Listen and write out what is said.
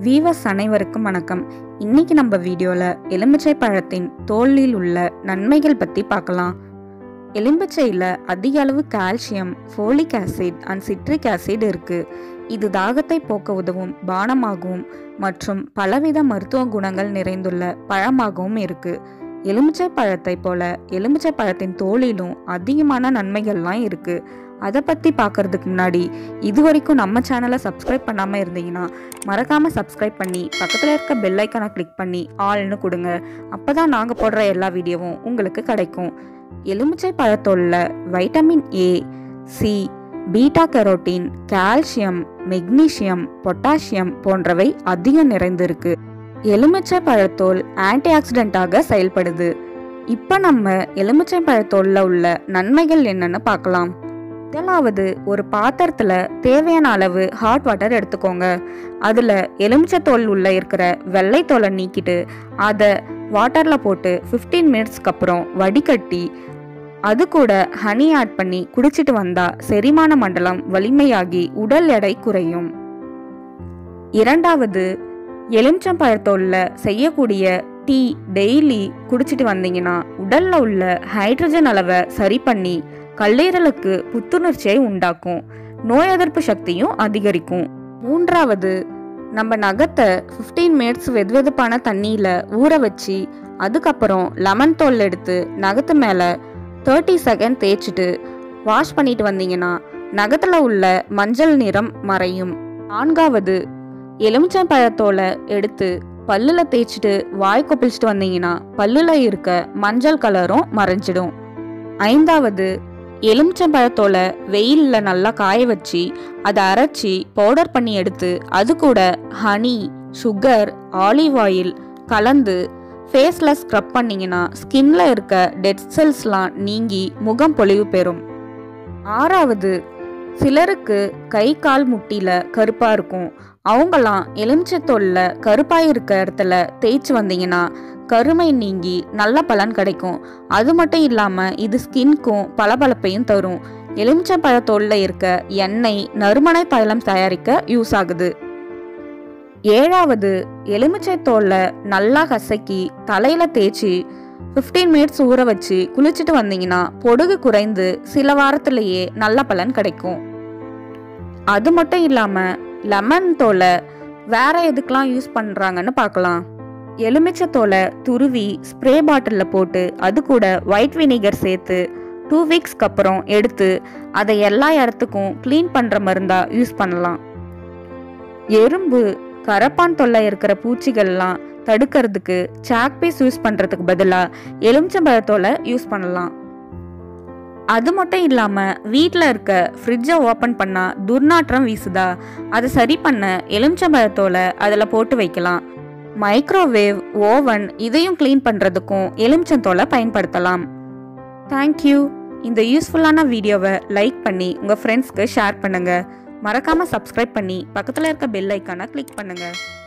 viewers அனைவருக்கும் வணக்கம் இன்னைக்கு நம்ம வீடியோவில் எலுமிச்சை பழத்தின் தோலில் உள்ள நன்மைகள் பற்றி பார்க்கலாம் எலும்பிச்சையில் அதிக அளவு calcium folic acid and citric acid இருக்குது இது தாகத்தை போக்க உதவும் பானமாகவும் மற்றும் பலவித மருத்துவ குணங்கள் நிறைந்துள்ள பழமாகவும் இருக்குது எலுமிச்சை பழத்தை போல எலுமிச்சை பழத்தின் தோலிலும் அதிகமான நன்மைகள்லாம் இருக்குது அதை பற்றி பார்க்கறதுக்கு முன்னாடி இது வரைக்கும் நம்ம சேனலை சப்ஸ்கிரைப் பண்ணாமல் இருந்தீங்கன்னா மறக்காமல் சப்ஸ்கிரைப் பண்ணி பக்கத்தில் இருக்க பெல் ஐக்கானை கிளிக் பண்ணி ஆல்னு கொடுங்க அப்போ தான் நாங்கள் போடுற எல்லா வீடியோவும் உங்களுக்கு கிடைக்கும் எலுமிச்சை பழத்தோல்ல vitamin A C beta carotene calcium magnesium potassium போன்றவை அதிகம் நிறைந்திருக்கு எலுமிச்சை பழத்தோல் ஆன்டி ஆக்சிடென்ட்டாக செயல்படுது இப்போ நம்ம எலுமிச்சை பழத்தோலில் உள்ள நன்மைகள் என்னன்னு பார்க்கலாம் முதலாவது ஒரு பாத்திரத்தில் தேவையான அளவு ஹாட் வாட்டர் எடுத்துக்கோங்க அதில் எலுமிச்சத்தோல் உள்ள இருக்கிற வெள்ளைத்தோலை நீக்கிட்டு அதை வாட்டரில் போட்டு ஃபிஃப்டீன் மினிட்ஸ்க்கு அப்புறம் வடிகட்டி அது கூட ஹனி ஆட் பண்ணி குடிச்சிட்டு வந்தா செரிமான மண்டலம் வலிமையாகி உடல் எடை குறையும் இரண்டாவது எலுமிச்சம்பழத்தோல்ல செய்யக்கூடிய டீ டெய்லி குடிச்சிட்டு வந்தீங்கன்னா உடல்ல உள்ள ஹைட்ரஜன் அளவை சரி பண்ணி கல்லீரலுக்கு புத்துணர்ச்சியை உண்டாக்கும் நோய் எதிர்ப்பு சக்தியும் அதிகரிக்கும் மூன்றாவது நம்ம நகத்தை ஃபிஃப்டீன் மினிட்ஸ் வெதுவெதுப்பான தண்ணியில் ஊற வச்சு அதுக்கப்புறம் லெமன் தோல் எடுத்து நகத்து மேலே தேர்ட்டி செகண்ட் தேய்ச்சிட்டு வாஷ் பண்ணிட்டு வந்தீங்கன்னா நகத்தில் உள்ள மஞ்சள் நிறம் மறையும் நான்காவது எலுமிச்சம்பழத்தோலை எடுத்து பல்லில் தேய்ச்சிட்டு வாய் கொப்பளிச்சிட்டு வந்தீங்கன்னா பல்லில் இருக்க மஞ்சள் கலரும் மறைஞ்சிடும் ஐந்தாவது எலுமிச்சம்பழத்தோலை வெயிலில் நல்லா காய வச்சு அதை அரைச்சி பவுடர் பண்ணி எடுத்து அது கூட ஹனி சுகர் ஆலிவ் ஆயில் கலந்து ஃபேஸில் ஸ்க்ரப் பண்ணிங்கன்னா ஸ்கின்ல இருக்க டெட் செல்ஸ்லாம் நீங்கி முகம் பொலிவு பெறும் ஆறாவது சிலருக்கு கை கால் முட்டியில் கருப்பாக இருக்கும் அவங்களாம் எலுமிச்சத்தோலில் கருப்பாக இருக்க இடத்துல தேய்ச்சி வந்தீங்கன்னா கருமை நீங்கி நல்ல பலன் கிடைக்கும் அது மட்டும் இல்லாமல் இது ஸ்கின்க்கும் பளபளப்பையும் தரும் எலுமிச்சம்பழத்தோலில் இருக்க எண்ணெய் நறுமணை தைலம் தயாரிக்க யூஸ் ஆகுது ஏழாவது எலுமிச்சை தோலை நல்லா கசக்கி தலையில் தேய்ச்சி ஃபிஃப்டீன் மினிட்ஸ் ஊற வச்சு குளிச்சுட்டு வந்தீங்கன்னா பொடுகு குறைந்து சில வாரத்திலேயே நல்ல பலன் கிடைக்கும் அது மட்டும் இல்லாமல் லெமன் தோலை வேற எதுக்கெலாம் யூஸ் பண்ணுறாங்கன்னு பார்க்கலாம் எலுமிச்சை தோலை துருவி ஸ்ப்ரே பாட்டிலில் போட்டு அது கூட ஒயிட் வினிகர் சேர்த்து டூ வீக்ஸ்க்கு அப்புறம் எடுத்து அதை எல்லா இடத்துக்கும் க்ளீன் பண்ணுற மருந்தாக யூஸ் பண்ணலாம் எறும்பு கரப்பான் தொல்லை இருக்கிற பூச்சிகள்லாம் தடுக்கிறதுக்கு சாக் பீஸ் யூஸ் பண்ணுறதுக்கு பதிலாக எலுமிச்சம்பழத்தோலை யூஸ் பண்ணலாம் அது மட்டும் இல்லாமல் வீட்டில் இருக்க ஃப்ரிட்ஜை ஓப்பன் பண்ணால் துர்நாற்றம் வீசுதா அதை சரி பண்ண எலுமிச்சம்பழத்தோலை அதில் போட்டு வைக்கலாம் மைக்ரோவேவ் ஓவன் இதையும் க்ளீன் பண்ணுறதுக்கும் எலுமிச்சந்தோலை பயன்படுத்தலாம் தேங்க்யூ இந்த யூஸ்ஃபுல்லான வீடியோவை லைக் பண்ணி உங்கள் ஃப்ரெண்ட்ஸ்க்கு ஷேர் பண்ணுங்கள் மறக்காமல் சப்ஸ்கிரைப் பண்ணி பக்கத்தில் இருக்க பெல் ஐக்கானை கிளிக் பண்ணுங்கள்